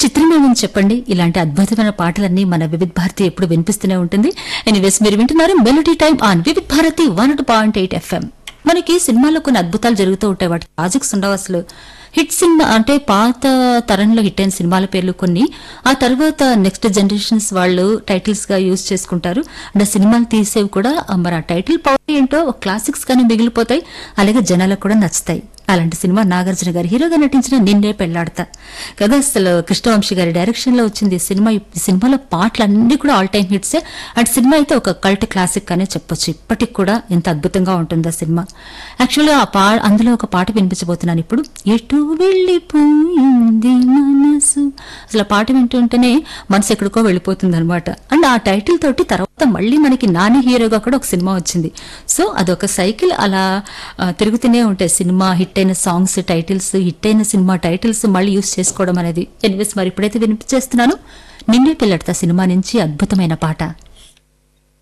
చిత్రమేమని చెప్పండి ఇలాంటి అద్భుతమైన పాటలన్నీ మన వివిధ్ భారతి ఎప్పుడు వినిపిస్తూనే ఉంటుంది ఎనీవేస్ మీరు వింటున్నారు melody time on Vividh Bharati one point eight FM మనకి సినిమాలో కొన్ని అద్భుతాలు జరుగుతూ ఉంటాయి వాటి లాజిక్స్ ఉండవు అసలు హిట్ సినిమా అంటే పాత తరంలో హిట్ అయిన సినిమాల పేర్లు కొన్ని ఆ తర్వాత నెక్స్ట్ జనరేషన్స్ వాళ్ళు టైటిల్స్ గా యూజ్ చేసుకుంటారు అంటే సినిమాలు తీసేవి కూడా ఆ మరి ఆ టైటిల్ పవర్ ఏంటో క్లాసిక్స్ గానే మిగిలిపోతాయి అలాగే జనాలకు కూడా నచ్చుతాయి అలాంటి సినిమా నాగార్జున గారు హీరోగా నటించిన నిన్నే పెళ్లాడతా కదా అసలు కృష్ణవంశీ గారి డైరెక్షన్ లో వచ్చింది ఈ సినిమా ఈ సినిమాలో పాటలు అన్ని కూడా all time hits and cinema అయితే ఒక కల్ట్ క్లాసిక్ అనే చెప్పొచ్చు ఇప్పటికి కూడా ఎంత అద్భుతంగా ఉంటుంది ఆ సినిమా యాక్చువల్గా ఆ పా అందులో ఒక పాట వినిపించబోతున్నాను ఇప్పుడు ఎటు వెళ్ళిపోయింది మనసు అసలు ఆ పాట వింటుంటేనే మనసు ఎక్కడికో వెళ్ళిపోతుంది అనమాట అండ్ ఆ టైటిల్ తోటి తర్వాత మళ్ళీ మనకి నాని హీరోగా కూడా ఒక సినిమా వచ్చింది సో అదొక సైకిల్ అలా ఆ, తిరుగుతూనే ఉంటాయి సినిమా హిట్ అయిన సాంగ్స్ టైటిల్స్ హిట్ అయిన సినిమా టైటిల్స్ మళ్ళీ యూస్ చేసుకోవడం అనేది ఎనివేస్ మరి ఇప్పుడైతే వినిపించేస్తున్నాను నిన్నే పిల్లడతా సినిమా నుంచి అద్భుతమైన పాట